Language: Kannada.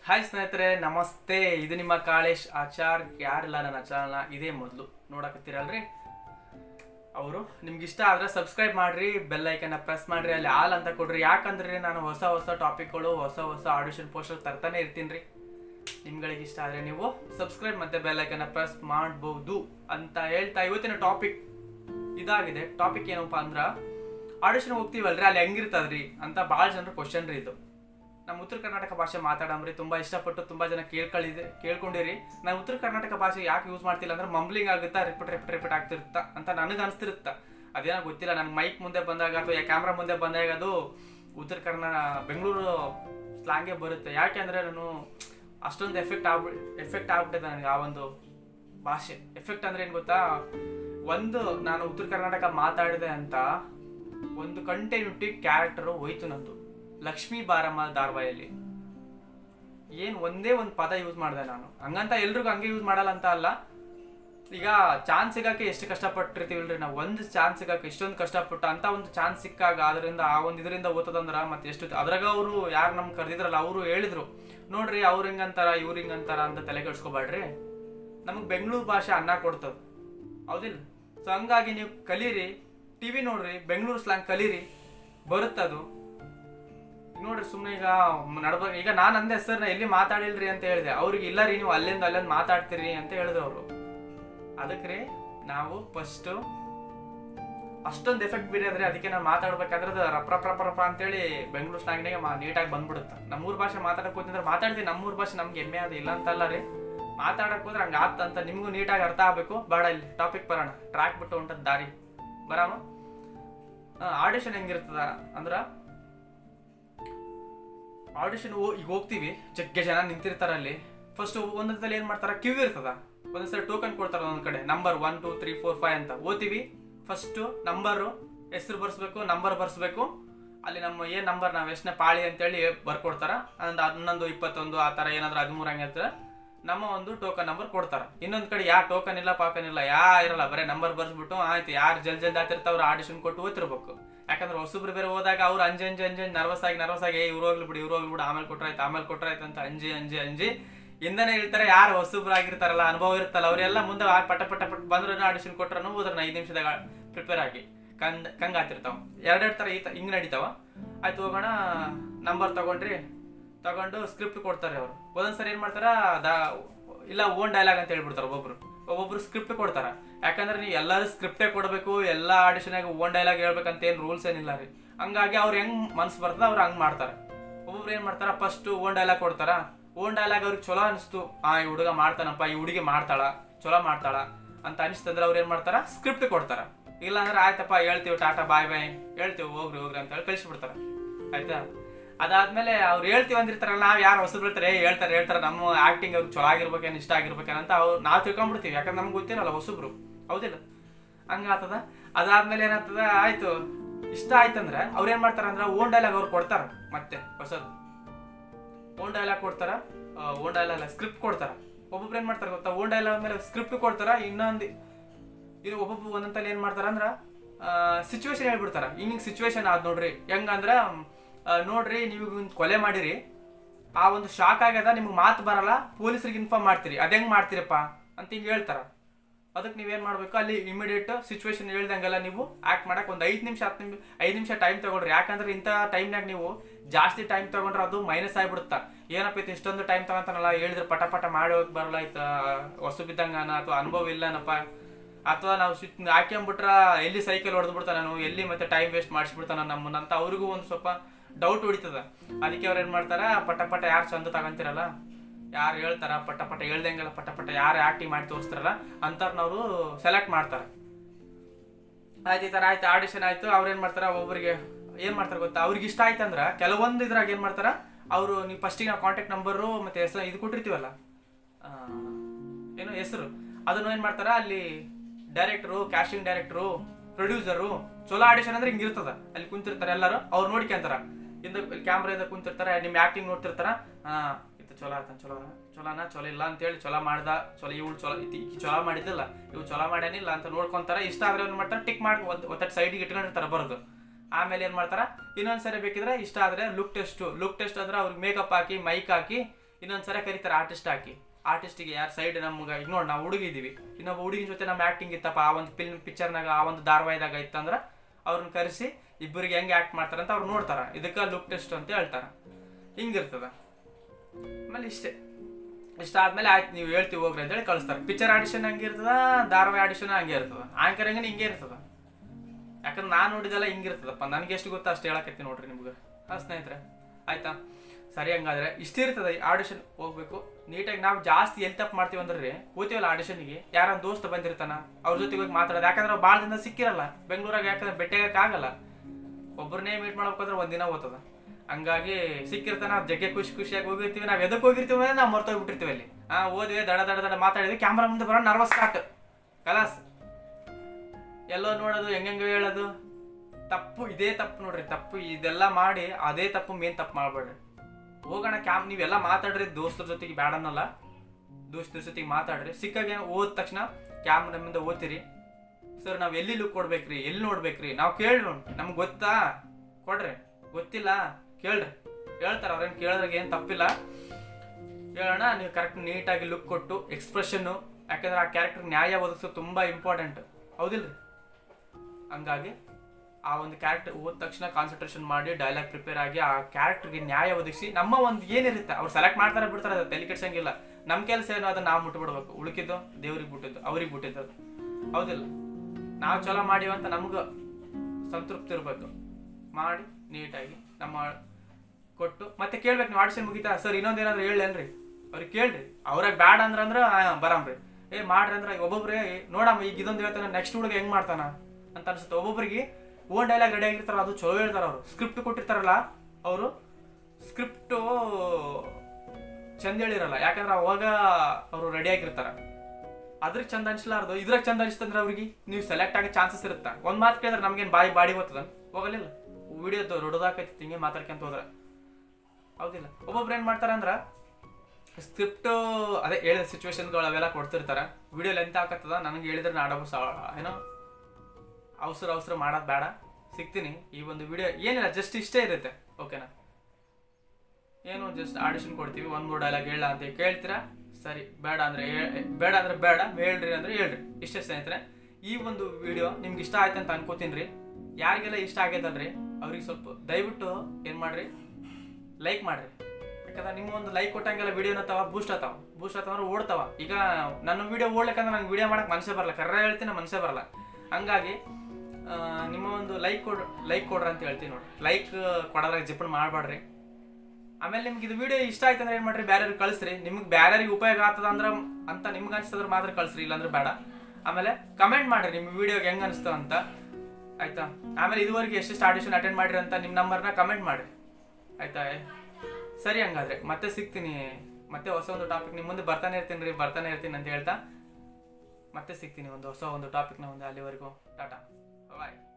ಹಾಯ್ ಸ್ನೇಹಿತರೆ ನಮಸ್ತೆ ಇದು ನಿಮ್ಮ ಕಾಳೇಶ್ ಆಚಾರ್ ಯಾರಿಲ್ಲ ನನ್ನ ಚಾನಲ್ನ ಇದೇ ಮೊದಲು ನೋಡಕತ್ತೀರಲ್ರಿ ಅವರು ನಿಮ್ಗೆ ಇಷ್ಟ ಆದ್ರೆ ಸಬ್ಸ್ಕ್ರೈಬ್ ಮಾಡ್ರಿ ಬೆಲ್ ಐಕನ್ನ ಪ್ರೆಸ್ ಮಾಡ್ರಿ ಅಲ್ಲಿ ಆಲ್ ಅಂತ ಕೊಡ್ರಿ ಯಾಕಂದ್ರೆ ನಾನು ಹೊಸ ಹೊಸ ಟಾಪಿಕ್ಗಳು ಹೊಸ ಹೊಸ ಆಡಿಷನ್ ಪೋಸ್ಟರ್ ತರ್ತಾನೆ ಇರ್ತೀನಿ ರೀ ನಿಮ್ಗಳಿಗೆ ಇಷ್ಟ ಆದ್ರೆ ನೀವು ಸಬ್ಸ್ಕ್ರೈಬ್ ಮತ್ತೆ ಬೆಲ್ ಐಕನ್ನ ಪ್ರೆಸ್ ಮಾಡ್ಬೋದು ಅಂತ ಹೇಳ್ತಾ ಇವತ್ತಿನ ಟಾಪಿಕ್ ಇದಾಗಿದೆ ಟಾಪಿಕ್ ಏನಪ್ಪ ಅಂದ್ರ ಆಡಿಷನ್ ಹೋಗ್ತೀವಲ್ರಿ ಅಲ್ಲಿ ಹೆಂಗಿರ್ತದ್ರಿ ಅಂತ ಭಾಳ ಜನರು ಕ್ವಶನ್ ರೀ ಇದು ನಮ್ಮ ಉತ್ತರ ಕರ್ನಾಟಕ ಭಾಷೆ ಮಾತಾಡಮ್ರಿ ತುಂಬಾ ಇಷ್ಟಪಟ್ಟು ತುಂಬಾ ಜನ ಕೇಳ್ಕೊಳ್ಳಿದೆ ಕೇಳ್ಕೊಂಡಿರಿ ನಾನು ಉತ್ತರ ಕರ್ನಾಟಕ ಭಾಷೆ ಯಾಕೆ ಯೂಸ್ ಮಾಡ್ತಿಲ್ಲ ಅಂದ್ರೆ ಮಂಬ್ಲಿಂಗ್ ಆಗುತ್ತಾ ರಿಪೀಟ್ ರಿಪೀಟ್ ರಿಪೀಟ್ ಆಗ್ತಿರುತ್ತಾ ಅಂತ ನನಗೆ ಅನಿಸ್ತಿರುತ್ತ ಅದೇನೋ ಗೊತ್ತಿಲ್ಲ ನನ್ ಮೈಕ್ ಮುಂದೆ ಬಂದಾಗ ಅಥವಾ ಕ್ಯಾಮ್ರಾ ಮುಂದೆ ಬಂದಾಗ ಅದು ಉತ್ತರ ಕನ್ನಡ ಬೆಂಗಳೂರು ಸ್ಲಾಂಗೆ ಬರುತ್ತೆ ಯಾಕೆ ಅಂದ್ರೆ ನಾನು ಅಷ್ಟೊಂದು ಎಫೆಕ್ಟ್ ಆಗ್ಬಿ ಎಫೆಕ್ಟ್ ಆಗ್ಬಿಟ್ಟಿದೆ ನನಗೆ ಆ ಒಂದು ಭಾಷೆ ಎಫೆಕ್ಟ್ ಅಂದ್ರೆ ಏನ್ ಗೊತ್ತಾ ಒಂದು ನಾನು ಉತ್ತರ ಕರ್ನಾಟಕ ಮಾತಾಡಿದೆ ಅಂತ ಒಂದು ಕಂಟಿನ್ಯೂಟಿ ಕ್ಯಾರೆಕ್ಟರ್ ಹೋಯ್ತು ನಂದು ಲಕ್ಷ್ಮೀ ಬಾರಮ್ಮ ಧಾರಾವಾಹಿಯಲ್ಲಿ ಏನ್ ಒಂದೇ ಒಂದು ಪದ ಯೂಸ್ ಮಾಡಿದೆ ನಾನು ಹಂಗಂತ ಎಲ್ರಿಗೂ ಹಂಗೆ ಯೂಸ್ ಮಾಡಲ್ಲ ಅಂತ ಅಲ್ಲ ಈಗ ಚಾನ್ಸ್ ಸಿಗಕ್ಕೆ ಎಷ್ಟು ಕಷ್ಟಪಟ್ಟಿರ್ತೀವಲ್ರಿ ನಾವು ಒಂದು ಚಾನ್ಸ್ ಸಿಗಕ್ಕೆ ಇಷ್ಟೊಂದು ಕಷ್ಟಪಟ್ಟು ಅಂತ ಒಂದು ಚಾನ್ಸ್ ಸಿಕ್ಕಾಗ ಅದರಿಂದ ಆ ಒಂದು ಇದರಿಂದ ಓದ್ತದಂದ್ರ ಮತ್ತೆ ಎಷ್ಟು ಅದ್ರಾಗ ಅವರು ಯಾರು ನಮ್ ಕರೆದಿದ್ರಲ್ಲ ಅವರು ಹೇಳಿದ್ರು ನೋಡ್ರಿ ಅವ್ರ ಹಿಂಗಂತಾರ ಇವ್ರ ಹಿಂಗಂತಾರ ಅಂತ ತಲೆ ಕೆಡ್ಸ್ಕೊಬೇಡ್ರಿ ನಮಗೆ ಬೆಂಗಳೂರು ಭಾಷೆ ಅನ್ನ ಕೊಡ್ತದ ಹೌದಿಲ್ಲ ಸೊ ಹಂಗಾಗಿ ನೀವು ಕಲೀರಿ ಟಿವಿ ನೋಡ್ರಿ ಬೆಂಗಳೂರು ಸ್ಲಾಂಗ್ ಕಲೀರಿ ಬರುತ್ತದು ಈಗ ನೋಡ್ರಿ ಸುಮ್ಮನೆ ಈಗ ನಡ್ಬ ಈಗ ನಾನು ಅಂದೆ ಹೆಸರನ್ನ ಎಲ್ಲಿ ಮಾತಾಡಿಲ್ರಿ ಅಂತ ಹೇಳಿದೆ ಅವ್ರಿಗೆ ಇಲ್ಲ ರೀ ನೀವು ಅಲ್ಲಿಂದ ಅಲ್ಲಿಂದ ಮಾತಾಡ್ತೀರಿ ಅಂತ ಹೇಳಿದ್ರು ಅವರು ಅದಕ್ಕೆ ರೀ ನಾವು ಫಸ್ಟ್ ಅಷ್ಟೊಂದು ಎಫೆಕ್ಟ್ ಬೀರಿದ್ರೆ ಅದಕ್ಕೆ ನಾನು ಮಾತಾಡ್ಬೇಕಾದ್ರೆ ಅದು ರಪ್ರ ರಪ್ರ ರಪ್ರ ಅಂತೇಳಿ ಬೆಂಗಳೂರು ಸ್ಲಾಂಗ್ನಾಗೆ ಮಾ ನೀಟಾಗಿ ಬಂದ್ಬಿಡುತ್ತೆ ನಮ್ಮೂರ ಭಾಷೆ ಮಾತಾಡಕ್ ಹೋದ್ರೆ ಮಾತಾಡ್ತೀವಿ ನಮ್ಮೂರ ಭಾಷೆ ನಮ್ಗೆ ಹೆಮ್ಮೆ ಅದು ಇಲ್ಲ ಅಂತಲ್ಲ ರೀ ಮಾತಾಡಕ್ ಹೋದ್ರೆ ಹಂಗೆ ಆತ ಅಂತ ನಿಮಗೂ ನೀಟಾಗಿ ಅರ್ಥ ಆಗ್ಬೇಕು ಬೇಡ ಇಲ್ಲಿ ಟಾಪಿಕ್ ಬರೋಣ ಟ್ರ್ಯಾಕ್ ಬಿಟ್ಟು ಹೊಂಟದ್ ದಾರಿ ಬರಾಮ ಆಡಿಷನ್ ಹೆಂಗಿರ್ತದ ಅಂದ್ರ ಆಡಿಷನ್ ಈಗ ಹೋಗ್ತೀವಿ ಜಗ್ಗೆ ಜನ ನಿಂತಿರ್ತಾರ ಅಲ್ಲಿ ಫಸ್ಟ್ ಒಂದೊಂದ್ಸಲ ಏನ್ ಮಾಡ್ತಾರ ಕ್ಯೂ ಇರ್ತದ ಒಂದೊಂದ್ಸಲ ಟೋಕನ್ ಕೊಡ್ತಾರ ಒಂದೊಂದ್ ಕಡೆ number one two three four five ಅಂತ ಓದ್ತೀವಿ ಫಸ್ಟ್ ನಂಬರು ಹೆಸರು ಬರ್ಸ್ಬೇಕು ನಂಬರ್ ಬರ್ಸ್ಬೇಕು ಅಲ್ಲಿ ನಮ್ಮ ಏನ್ ನಂಬರ್ ನಾವ್ ಎಷ್ಟನೇ ಪಾಳಿ ಅಂತೇಳಿ ಬರ್ಕೊಡ್ತಾರ ಅಂದ್ ಹನ್ನೊಂದು ಇಪ್ಪತ್ತೊಂದು ಆ ತರ ಏನಾದ್ರು ಹದಿಮೂರು ಹಂಗೆ ನಮ್ಮ ಒಂದು ಟೋಕನ್ ನಂಬರ್ ಕೊಡ್ತಾರ ಇನ್ನೊಂದ್ ಕಡೆ ಯಾ ಟೋಕನ್ ಇಲ್ಲ ಪಾಕನ್ ಇಲ್ಲ ಯಾ ಇರಲ್ಲ ಬರೇ ನಂಬರ್ ಬರ್ಸ್ಬಿಟ್ಟು ಆಯ್ತು ಯಾರು ಜಲ್ ಜಲ್ದಿ ಆತಿರ್ತಾವ್ರ ಆಡಿಷನ್ ಕೊಟ್ಟು ಓದ್ತಿರ್ಬೇಕು ಯಾಕಂದ್ರೆ ಹೊಸಬ್ರು ಬೇರೆ ಹೋದಾಗ ಅವ್ರು ಅಂಜಿ ಅಂಜಿ ಅಂಜಿ ನರ್ವಸ್ ಆಗಿ ನರ್ವಸ್ ಆಗಿ ಇವ್ರು ಹೋಗ್ಲಿ ಬಿಡಿ ಇವ್ರು ಹೋಗ್ಲಿ ಬಿಡಿ ಆಮೇಲೆ ಕೊಟ್ರಾಯ್ತು ಆಮೇಲೆ ಕೊಟ್ರಾಯ್ತು ಅಂತ ಅಂಜಿ ಅಂಜಿ ಅಂಜಿ ಇಂದನೇ ಹೇಳ್ತಾರೆ ಯಾರು ಹೊಸಬ್ರು ಆಗಿರ್ತಾರಲ್ಲ ಅನುಭವ ಇರುತ್ತಲ್ಲ ಅವರೆಲ್ಲ ಮುಂದೆ ಆ ಪಟ ಪಟ ಪಟ್ ಬಂದ್ರು ಆಡಿಷನ್ ಕೊಟ್ರನು ಹೋದ್ರ ಐದು ನಿಮಿಷದಾಗ ಪ್ರಿಪೇರ್ ಆಗಿ ಕಂದ್ ಕಂಗ್ ಆತಿರ್ತಾವ ಎರಡೆರಡು ತರ ಈ ತ- ಹಿಂಗ್ ನಡೀತಾವ ಆಯ್ತು ಹೋಗೋಣ ನಂಬರ್ ತಗೊಂಡ್ರಿ ತಗೊಂಡು ಸ್ಕ್ರಿಪ್ಟ್ ಕೊಡ್ತಾರೆ ಅವರು ಒಂದೊಂದ್ಸರಿ ಏನ್ ಮಾಡ್ತಾರ ದಾ ಇಲ್ಲ ಓನ್ ಡೈಲಾಗ್ ಅಂತ ಹೇಳ್ಬಿಡ್ತಾರೆ ಒಬ್ಬೊಬ್ರು ಒಬ್ಬೊಬ್ರು ಸ್ಕ್ರಿಪ್ಟ್ ಕೊಡ್ತಾರ ಯಾಕಂದ್ರೆ ನೀವು ಎಲ್ಲರೂ ಸ್ಕ್ರಿಪ್ಟೇ ಕೊಡಬೇಕು ಎಲ್ಲ ಆಡಿಷನಾಗ ಓನ್ ಡೈಲಾಗ್ ಹೇಳ್ಬೇಕಂತ ಏನ್ ರೂಲ್ಸ್ ಏನಿಲ್ಲ ರೀ ಹಂಗಾಗಿ ಅವ್ರು ಹೆಂಗ್ ಮನ್ಸ್ ಬರ್ತದ ಅವ್ರು ಹಂಗ್ ಮಾಡ್ತಾರ ಒಬ್ಬೊಬ್ರು ಏನ್ ಮಾಡ್ತಾರ ಫಸ್ಟ್ ಓನ್ ಡೈಲಾಗ್ ಕೊಡ್ತಾರ ಓನ್ ಡೈಲಾಗ್ ಅವ್ರಿಗೆ ಚಲೋ ಅನಿಸ್ತು ಆ ಈ ಹುಡುಗ ಮಾಡ್ತಾನಪ್ಪ ಈ ಹುಡುಗಿ ಮಾಡ್ತಾಳ ಚಲೋ ಮಾಡ್ತಾಳ ಅಂತ ಅನಿಸ್ತಂದ್ರೆ ಅವ್ರು ಏನ್ ಮಾಡ್ತಾರ ಸ್ಕ್ರಿಪ್ಟ್ ಕೊಡ್ತಾರ ಇಲ್ಲ ಅಂದ್ರೆ ಆಯ್ತಪ್ಪ ಹೇಳ್ತೀವಿ ಟಾಟಾ ಬಾಯ್ ಬಾಯ್ ಹೇಳ್ತೀವಿ ಹೋಗ್ರಿ ಹೋಗ್ರಿ ಅಂತ ಹೇಳಿ ಕಳಿಸ್ಬಿಡ್ತಾರ ಆಯ್ತಾ ಅದಾದ್ಮೇಲೆ ಅವ್ರು ಹೇಳ್ತೀವಿ ಅಂದಿರ್ತಾರಲ್ಲ ನಾವ್ ಯಾರು ಹೊಸಬ್ರು ಇರ್ತಾರೆ ಏ, ಹೇಳ್ತಾರೆ ಹೇಳ್ತಾರೆ ನಮ್ಮ ಆಕ್ಟಿಂಗ್ ಅವ್ರಿಗೆ ಚಲೋ ಆಗಿರ್ಬೇಕೇನು ಇಷ್ಟ ಆಗಿರ್ಬೇಕೇನು ಅಂತ ಅವ್ರು ನಾವು ತಿಳ್ಕೊಂಡ್ಬಿಡ್ತೀವಿ ಯಾಕಂದ್ರೆ ನಮ್ಗೆ ಗೊತ್ತಿರಲ್ಲ ಹೊಸಬ್ರು ಹೌದಿಲ್ಲ ಹಂಗಾತದ ಅದಾದ್ಮೇಲೆ ಏನಾಗ್ತದ ಆಯ್ತು ಇಷ್ಟ ಆಯ್ತಂದ್ರೆ ಅವ್ರು ಏನ್ ಮಾಡ್ತಾರ ಅಂದ್ರೆ ಓನ್ ಡೈಲಾಗ್ ಅವ್ರು ಕೊಡ್ತಾರ ಮತ್ತೆ ಹೊಸದು ಓನ್ ಡೈಲಾಗ್ ಕೊಡ್ತಾರ ಓನ್ ಡೈಲಾಗ್ ಸ್ಕ್ರಿಪ್ಟ್ ಕೊಡ್ತಾರ ಒಬ್ಬೊಬ್ರು ಏನ್ ಮಾಡ್ತಾರ ಗೊತ್ತಾ ಓನ್ ಡೈಲಾಗ್ ಮೇಲೆ ಸ್ಕ್ರಿಪ್ಟ್ ಕೊಡ್ತಾರ ಇನ್ನೊಂದು ಇದು ಒಬ್ಬೊಬ್ಬ ಒಂದೊಂದ್ಸಲ ಏನ್ ಮಾಡ್ತಾರ ಅಂದ್ರ ಸಿಚುವೇಶನ್ ಹೇಳ್ಬಿಡ್ತಾರ ಹಿಂಗ್ ಸಿಚುವೇಶನ್ ಆದ್ ನೋಡ್ರಿ ಹೆಂಗಂದ್ರ ಆ, ನೋಡ್ರಿ ನೀವು ಇವ್ನ್ ಕೊಲೆ ಮಾಡಿರಿ ಆ ಒಂದು ಶಾಕ್ ಆಗ್ಯದ ನಿಮ್ಗೆ ಮಾತು ಬರಲ್ಲ ಪೊಲೀಸರಿಗೆ ಇನ್ಫಾರ್ಮ್ ಮಾಡ್ತೀರಿ ಅದ್ ಹೆಂಗ್ ಮಾಡ್ತೀರಪ್ಪ ಅಂತ ಹಿಂಗ್ ಹೇಳ್ತಾರ ಅದಕ್ಕೆ ನೀವೇನ್ ಮಾಡ್ಬೇಕು ಅಲ್ಲಿ ಇಮಿಡಿಯೇಟ್ ಸಿಚುವೇಶನ್ ಹೇಳ್ದಂಗೆಲ್ಲ ನೀವು ಆಕ್ಟ್ ಮಾಡಕ್ ಒಂದ್ ಐದ್ ನಿಮಿಷ ಹತ್ತು ನಿಮಿಷ ಐದ್ ನಿಮಿಷ ಟೈಮ್ ತಗೊಳ್ರಿ ಯಾಕಂದ್ರೆ ಇಂಥ ಟೈಮ್ನಾಗ ನೀವು ಜಾಸ್ತಿ ಟೈಮ್ ತಗೊಂಡ್ರೆ ಅದು ಮೈನಸ್ ಆಗ್ಬಿಡುತ್ತ ಏನಪ್ಪ ಇದು ಇಷ್ಟೊಂದು ಟೈಮ್ ತಗೊಂತಾನಲ್ಲ ಹೇಳಿದ್ರೆ ಪಟ ಪಟ ಮಾಡಿ ಹೋಗಿ ಬರಲ್ಲ ಆಯ್ತ ಹೊಸ ಬಿದ್ದಂಗನ ಅಥವಾ ಅನುಭವ ಇಲ್ಲನಪ್ಪ ಅಥವಾ ನಾವು ಸಿಟ್ ಹಾಕ್ಕೊಂಬಿಟ್ರ ಎಲ್ಲಿ ಸೈಕಲ್ ಹೊಡೆದು ಬಿಡ್ತಾನ ನಾನು ಎಲ್ಲಿ ಮತ್ತೆ ಟೈಮ್ ವೇಸ್ಟ್ ಮಾಡಿಸ್ಬಿಡ್ತಾನ ನಮ್ಮನ್ನ ಅಂತ ಅವ್ರಿಗೂ ಒಂದು ಸ್ವಲ್ಪ ಡೌಟ್ ಹೊಡಿತದ ಅದಕ್ಕೆ ಅವ್ರು ಏನ್ ಮಾಡ್ತಾರ ಪಟ ಪಟ ಯಾರು ಚಂದ ತಗೊಂತಿರಲ್ಲ ಯಾರು ಹೇಳ್ತಾರ ಪಟ ಪಟ ಹೇಳ್ದಂಗೆಲ್ಲ ಪಟ ಪಟ ಯಾರು ಆಕ್ಟಿಂಗ್ ಮಾಡಿ ತೋರಿಸ್ತಾರಲ್ಲ ಅಂತವ್ರನ್ನವರು ಸೆಲೆಕ್ಟ್ ಮಾಡ್ತಾರ ಆಯ್ತು ಈ ತರ ಆಯ್ತು ಆಡಿಷನ್ ಆಯ್ತು ಅವ್ರು ಏನ್ ಮಾಡ್ತಾರ ಒಬ್ಬರಿಗೆ ಏನ್ ಮಾಡ್ತಾರ ಗೊತ್ತಾ ಅವ್ರಿಗೆ ಇಷ್ಟ ಆಯ್ತಂದ್ರ ಕೆಲವೊಂದು ಇದ್ರಾಗ ಏನ್ ಮಾಡ್ತಾರ ಅವರು ನೀವು ಫಸ್ಟಿಗೆ ನಾವು ಕಾಂಟ್ಯಾಕ್ಟ್ ನಂಬರು ಮತ್ತೆ ಹೆಸರು ಇದು ಕೊಟ್ಟಿರ್ತೀವಲ್ಲ ಆ, ಏನು ಹೆಸರು ಅದನ್ನು ಏನ್ ಮಾಡ್ತಾರ ಅಲ್ಲಿ ಡೈರೆಕ್ಟರು ಕ್ಯಾಸ್ಟಿಂಗ್ ಡೈರೆಕ್ಟರು ಪ್ರೊಡ್ಯೂಸರು ಚಲೋ ಆಡಿಷನ್ ಅಂದ್ರೆ ಹಿಂಗಿರ್ತದ ಅಲ್ಲಿ ಕುಂತಿರ್ತಾರೆ ಎಲ್ಲರೂ ಅವ್ರು ನೋಡ್ಕೊಂತಾರ ಇಂದ ಕ್ಯಾಮ್ರಾ ಇಂದ ಕುಂತಿರ್ತಾರ ನಿಮ್ ಆಕ್ಟಿಂಗ್ ನೋಡ್ತಿರ್ತಾರ ಹಾ ಇದು ಚಲೋ ಆತ ಚಲೋ ಚಲೋನ ಚಲೋ ಇಲ್ಲ ಅಂತೇಳಿ ಚಲೋ ಮಾಡ್ದ ಚಲೋ ಇವಳು ಚಲೋ ಈಕಿ ಈಕಿ ಚಲೋ ಮಾಡಿದಿಲ್ಲ ಇವ್ ಚಲೋ ಮಾಡ್ಯಾನಿಲ್ಲ ಅಂತ ನೋಡ್ಕೊಂತಾರ ಇಷ್ಟ ಆದ್ರೆ ಏನ್ ಮಾಡ್ತಾರ ಟಿಕ್ ಮಾಡಿ ಒತ್ತಟ್ಟು ಸೈಡಿಗೆ ಇಟ್ಕೊಂಡಿರ್ತಾರ ಬರೋದು ಆಮೇಲೆ ಏನ್ ಮಾಡ್ತಾರ ಇನ್ನೊಂದ್ಸರಿ ಬೇಕಿದ್ರೆ ಇಷ್ಟ ಆದ್ರೆ ಲುಕ್ ಟೆಸ್ಟ್ ಲುಕ್ ಟೆಸ್ಟ್ ಅಂದ್ರೆ ಅವ್ರಿಗೆ ಮೇಕಪ್ ಹಾಕಿ ಮೈಕ್ ಹಾಕಿ ಇನ್ನೊಂದ್ಸಲ ಕರೀತಾರೆ ಆರ್ಟಿಸ್ಟ್ ಹಾಕಿ ಆರ್ಟಿಸ್ಟಿಗೆ ಯಾರು ಸೈಡ್ ನಮ್ಗೆ ಈಗ ನೋಡಿ ನಾವು ಹುಡುಗಿದೀವಿ ಇನ್ನೊಬ್ಬ ಹುಡುಗಿನ ಜೊತೆ ನಮ್ಮ ಆ್ಯಕ್ಟಿಂಗ್ ಇತ್ತಪ್ಪ ಆ ಒಂದು ಫಿಲ್ಮ್ ಪಿಕ್ಚರ್ನಾಗ ಆ ಒಂದು ಧಾರಾವಾಹಿದಾಗ ಇತ್ತಂದ್ರೆ ಅವ್ರನ್ನ ಕರೆಸಿ ಇಬ್ಬರಿಗೆ ಹೆಂಗೆ ಆ್ಯಕ್ಟ್ ಮಾಡ್ತಾರೆ ಅಂತ ಅವ್ರು ನೋಡ್ತಾರ ಇದಕ್ಕೆ ಲುಕ್ ಟೆಸ್ಟ್ ಅಂತ ಹೇಳ್ತಾರೆ ಹಿಂಗಿರ್ತದ ಆಮೇಲೆ ಇಷ್ಟೇ ಇಷ್ಟ ಆದ್ಮೇಲೆ ಆಯ್ತು ನೀವು ಹೇಳ್ತೀವಿ ಹೋಗ್ರಿ ಅಂತೇಳಿ ಕಳಿಸ್ತಾರೆ ಪಿಕ್ಚರ್ ಆಡಿಷನ್ ಹಂಗೆ ಇರ್ತದ ಧಾರಾವಾಹಿ ಆಡಿಷನ್ ಹಂಗೆ ಇರ್ತದ ಆಂಕರ್ ಹಂಗೆ ಹಿಂಗೆ ಇರ್ತದ ಯಾಕಂದ್ರೆ ನಾನು ನೋಡಿದೆಲ್ಲ ಹಿಂಗಿರ್ತದಪ್ಪ ನನಗೆ ಎಷ್ಟು ಗೊತ್ತಾ ಅಷ್ಟು ಹೇಳಕತ್ತಿ ನೋಡ್ರಿ ನಿಮ್ಗೆ ಹಾಂ ಸ್ನೇಹಿತರೆ ಆಯ್ತಾ ಸರಿ ಹಂಗಾದ್ರೆ ಇಷ್ಟಿರ್ತದೆ ಆಡಿಷನ್ ಹೋಗ್ಬೇಕು ನೀಟಾಗಿ ನಾವು ಜಾಸ್ತಿ ಎಲ್ಲಿ ತಪ್ಪು ಮಾಡ್ತೀವಿ ಅಂದ್ರೆ ಹೋಗ್ತೀವಲ್ಲ ಆಡಿಷನ್ಗೆ ಯಾರ ದೋಸ್ತ ಬಂದಿರ್ತಾನ ಅವ್ರ ಜೊತೆಗೆ ಹೋಗಿ ಮಾತಾಡೋದು ಯಾಕಂದ್ರೆ ಅವ್ರು ಭಾಳ ದಿನ ಸಿಕ್ಕಿರಲ್ಲ ಬೆಂಗಳೂರಾಗ ಯಾಕಂದ್ರೆ ಭೇಟಿಯಾಗಕ್ಕೆ ಆಗಲ್ಲ ಒಬ್ಬರನ್ನೇ ಮೀಟ್ ಮಾಡ್ಬೇಕಂದ್ರೆ ಒಂದಿನ ಓದ್ತದ ಹಂಗಾಗಿ ಸಿಕ್ಕಿರ್ತಾನ ಜಗ್ಗೆ ಖುಷಿ ಖುಷಿಯಾಗಿ ಹೋಗಿರ್ತೀವಿ ನಾವು ಎದಕ್ಕೆ ಹೋಗಿರ್ತೀವಿ ಅಂದ್ರೆ ನಾವು ಮರ್ತೋಗ್ಬಿಟ್ಟಿರ್ತೀವಿ ಅಲ್ಲಿ ಹಾ ಓದ್ವಿ ದಡ ದಡ ದಡ ಮಾತಾಡಿದ್ವಿ ಕ್ಯಾಮ್ರಾ ಮುಂದೆ ಬರೋ ನರ್ವಸ್ ಸ್ಟಾರ್ಟ್ ಕಲಾಸ್ ಎಲ್ಲೋ ನೋಡೋದು ಹೆಂಗೆ ಹೇಳೋದು ತಪ್ಪು ಇದೇ ತಪ್ಪು ನೋಡ್ರಿ ತಪ್ಪು ಇದೆಲ್ಲ ಮಾಡಿ ಅದೇ ತಪ್ಪು ಮೇನ್ ತಪ್ಪು ಮಾಡ್ಬೇಡ್ರಿ ಹೋಗೋಣ ಕ್ಯಾಮ್ ನೀವೆಲ್ಲ ಮಾತಾಡ್ರಿ ದೋಸ್ತರ ಜೊತೆಗೆ ಬ್ಯಾಡ ಅನ್ನಲ್ಲ ದೋಸ್ತರ ಜೊತೆಗೆ ಮಾತಾಡ್ರಿ ಸಿಕ್ಕಾಗ ಓದ್ ತಕ್ಷಣ ಕ್ಯಾಮ್ರಾ ಮುಂದೆ ಓದ್ತೀರಿ ಸರ್ ನಾವು ಎಲ್ಲಿ ಲುಕ್ ಕೊಡ್ಬೇಕ್ರಿ ಎಲ್ಲಿ ನೋಡ್ಬೇಕ್ರಿ ನಾವು ಕೇಳಿ ನಮ್ಗೆ ಗೊತ್ತಾ ಕೊಡ್ರಿ ಗೊತ್ತಿಲ್ಲ ಕೇಳ್ರಿ ಹೇಳ್ತಾರೆ ಅವ್ರೇನು ಕೇಳಿದ್ರಾಗ ಏನು ತಪ್ಪಿಲ್ಲ ಹೇಳೋಣ ನೀವು ಕರೆಕ್ಟ್ ನೀಟಾಗಿ ಲುಕ್ ಕೊಟ್ಟು ಎಕ್ಸ್ಪ್ರೆಷನ್ನು ಯಾಕಂದ್ರೆ ಆ ಕ್ಯಾರೆಕ್ಟರ್ ನ್ಯಾಯ ಒದಗಿಸೋದು ತುಂಬ ಇಂಪಾರ್ಟೆಂಟ್ ಹೌದಿಲ್ರಿ ಹಂಗಾಗಿ ಆ ಒಂದು ಕ್ಯಾರೆಕ್ಟರ್ ಓದ ತಕ್ಷಣ ಕಾನ್ಸಂಟ್ರೇಷನ್ ಮಾಡಿ ಡೈಲಾಗ್ ಪ್ರಿಪೇರ್ ಆಗಿ ಆ ಕ್ಯಾರೆಕ್ಟರ್ಗೆ ನ್ಯಾಯ ಒದಗಿಸಿ ನಮ್ಮ ಒಂದು ಏನಿರುತ್ತೆ ಅವ್ರು ಸೆಲೆಕ್ಟ್ ಮಾಡ್ತಾರೆ ಬಿಡ್ತಾರೆ ಅದು ತಲೆ ಕೆಡ್ಸಂಗಿಲ್ಲ ನಮ್ಮ ಕೆಲಸ ಏನೋ ಅದನ್ನ ನಾವು ಮುಟ್ಬಿಡ್ಬೇಕು ಉಳುಕಿದ್ದು ದೇವ್ರಿಗೆ ಬಿಟ್ಟಿದ್ದು ಅವ್ರಿಗೆ ಬಿಟ್ಟಿದ್ದು ಅದು. ಹೌದಿಲ್ಲ ನಾವು ಚಲೋ ಮಾಡೀವಿ ಅಂತ ನಮ್ಗೆ ಸಂತೃಪ್ತಿ ಇರಬೇಕು ಮಾಡಿ ನೀಟಾಗಿ ನಮ್ಮ ಕೊಟ್ಟು ಮತ್ತೆ ಕೇಳ್ಬೇಕು ನೀವು ಆಡಿಷನ್ ಮುಗಿತಾ ಸರ್ ಇನ್ನೊಂದು ಏನಾದ್ರು ಹೇಳೇನ್ರಿ ಅವ್ರಿಗೆ ಕೇಳ್ರಿ ಅವ್ರಾಗ ಬ್ಯಾಡ ಅಂದ್ರ ಅಂದ್ರ ಬರಾಮ್ರಿ ಏ ಮಾಡ್ರಿ ಅಂದ್ರೆ ಒಬ್ಬೊಬ್ರೆ ನೋಡಮ್ಮ ಈಗ ಇದೊಂದು ಹೇಳ್ತಾನೆ ನೆಕ್ಸ್ಟ್ ಹುಡುಗ ಹೆಂಗ್ ಮಾಡ್ತಾನ ಅಂತ ಅನ್ಸುತ್ತೆ ಒಬ್ಬೊಬ್ರಿಗೆ ಓನ್ ಡೈಲಾಗ್ ರೆಡಿ ಆಗಿರ್ತಾರ ಅದು ಚಲೋ ಹೇಳ್ತಾರ ಅವರು ಸ್ಕ್ರಿಪ್ಟ್ ಕೊಟ್ಟಿರ್ತಾರಲ್ಲ ಅವರು ಸ್ಕ್ರಿಪ್ಟು ಚಂದ ಹೇಳಿರಲ್ಲ ಯಾಕಂದ್ರೆ ಅವಾಗ ಅವರು ರೆಡಿ ಆಗಿರ್ತಾರ ಅದ್ರಿಗೆ ಚಂದ ಅನ್ಸ್ಲಾರ್ದು ಇದ್ರಾಗ ಚಂದ ಅನಿಸ್ತಂದ್ರೆ ಅವ್ರಿಗೆ ನೀವು ಸೆಲೆಕ್ಟ್ ಆಗೋ ಚಾನ್ಸಸ್ ಇರುತ್ತೆ ಒಂದ್ ಮಾತು ಕೇಳಿದ್ರೆ ನಮ್ಗೇನು ಬಾಯಿ ಬಾಡಿ ಹೋಗ್ತದ ಹೋಗಲಿಲ್ಲ ವಿಡಿಯೋ ದೊಡ್ಡದಾಕೈತಿ ಹಿಂಗೆ ಮಾತಾಡ್ಕೊಂತ ಹೋದ್ರೆ ಹೌದಿಲ್ಲ ಒಬ್ಬೊಬ್ರು ಏನ್ ಮಾಡ್ತಾರ ಅಂದ್ರ ಸ್ಕ್ರಿಪ್ಟ್ ಅದೇ ಹೇಳಿದ ಸಿಚುವೇಶನ್ಗಳು ಅವೆಲ್ಲ ಕೊಡ್ತಿರ್ತಾರ ವಿಡಿಯೋ ಲೆಂತ್ ಹಾಕತ್ತದ ನನಗೆ ಹೇಳಿದ್ರೆ ನಾಡೋ ಏನೋ ಅವಸರ ಅವಸರ ಮಾಡೋದು ಬೇಡ ಸಿಗ್ತೀನಿ ಈ ಒಂದು ವಿಡಿಯೋ ಏನಿಲ್ಲ ಜಸ್ಟ್ ಇಷ್ಟೇ ಇರುತ್ತೆ ಓಕೆನಾ ಏನು ಜಸ್ಟ್ ಆಡಿಷನ್ ಕೊಡ್ತೀವಿ ಒಂದು ಮೂರು ಡೈಲಾಗ್ ಹೇಳ ಅಂತ ಕೇಳ್ತೀರಾ ಸರಿ ಬೇಡ ಅಂದ್ರೆ ಹೇ- ಬೇಡ ಅಂದ್ರೆ ಬೇಡ ಹೇಳ್ರಿ ಅಂದ್ರೆ ಹೇಳ್ರಿ ಇಷ್ಟೇ ಸ್ನೇಹಿತರೆ ಈ ಒಂದು ವಿಡಿಯೋ ನಿಮ್ಗೆ ಇಷ್ಟ ಆಯ್ತು ಅಂತ ಅನ್ಕೋತೀನಿ ರೀ ಯಾರಿಗೆಲ್ಲ ಇಷ್ಟ ಆಗೈತಲ್ರಿ ಅವ್ರಿಗೆ ಸ್ವಲ್ಪ ದಯವಿಟ್ಟು ಏನು ಮಾಡ್ರಿ ಲೈಕ್ ಮಾಡ್ರಿ ಯಾಕಂದ್ರೆ ನಿಮ್ಮ ಒಂದು ಲೈಕ್ ಕೊಟ್ಟಂಗೆಲ್ಲ ವಿಡಿಯೋ ಏನತ್ತಾವ ಬೂಸ್ಟ್ ಆತಾವ ಬೂಸ್ಟ್ ಆತಾವ ಅಂದ್ರೆ ಓಡ್ತಾವ ಈಗ ನನ್ನ ವಿಡಿಯೋ ಓಡ್ಲಿಕ್ಕಂದ್ರೆ ನಂಗೆ ವಿಡಿಯೋ ಮಾಡಕ್ ಮನಸ್ಸೇ ಬರಲ್ಲ ಕರ್ರ ಹೇಳ್ತೀನಿ ಮನಸ್ಸೇ ಬರಲ್ಲ ಹಂಗಾಗಿ ಆ, ನಿಮ್ಮ ಒಂದು ಲೈಕ್ ಕೊಡ್ ಲೈಕ್ ಕೊಡ್ರಿ ಅಂತ ಹೇಳ್ತೀನಿ ನೋಡಿ ಲೈಕ್ ಕೊಡೋದ್ರಾಗ ಜಿಪ್ಪಣ್ ಮಾಡಬೇಡ್ರಿ ಆಮೇಲೆ ನಿಮ್ಗೆ ಇದು ವಿಡಿಯೋ ಇಷ್ಟ ಆಯ್ತು ಅಂದ್ರೆ ಏನ್ ಮಾಡ್ರಿ ಬ್ಯಾರ್ಯಾರಿಗೆ ಕಳಿಸ್ರಿ ನಿಮ್ಗೆ ಬ್ಯಾರ್ಯಾರಿಗೆ ಉಪಯೋಗ ಆಗ್ತದ ಅಂದ್ರೆ ಅಂತ ನಿಮ್ಗೆ ಅನ್ಸ್ತದ್ರೆ ಮಾತ್ರ ಕಳಿಸ್ರಿ ಇಲ್ಲಾಂದ್ರೆ ಬೇಡ ಆಮೇಲೆ ಕಮೆಂಟ್ ಮಾಡ್ರಿ ನಿಮ್ಮ ವಿಡಿಯೋಗೆ ಹೆಂಗ್ ಅನಿಸ್ತು ಅಂತ ಆಯ್ತಾ ಆಮೇಲೆ ಇದುವರೆಗೆ ಎಷ್ಟೆಷ್ಟು ಆಡಿಷನ್ ಅಟೆಂಡ್ ಮಾಡ್ರಿ ಅಂತ ನಿಮ್ಮ ನಂಬರ್ನ ಕಮೆಂಟ್ ಮಾಡ್ರಿ ಆಯ್ತಾ ಸರಿ ಹಂಗಾದ್ರೆ ಮತ್ತೆ ಸಿಗ್ತೀನಿ ಮತ್ತೆ ಹೊಸ ಒಂದು ಟಾಪಿಕ್ ನಿಮ್ಮ ಮುಂದೆ ಬರ್ತಾನೆ ಇರ್ತೀನಿ ರೀ ಬರ್ತಾನೆ ಇರ್ತೀನಿ ಅಂತ ಹೇಳ್ತಾ ಮತ್ತೆ ಸಿಗ್ತೀನಿ ಒಂದು ಹೊಸ ಒಂದು ಟಾಪಿಕ್ನ ಒಂದು ಅಲ್ಲಿವರೆಗೂ ಟಾಟಾ ಬಾಯ್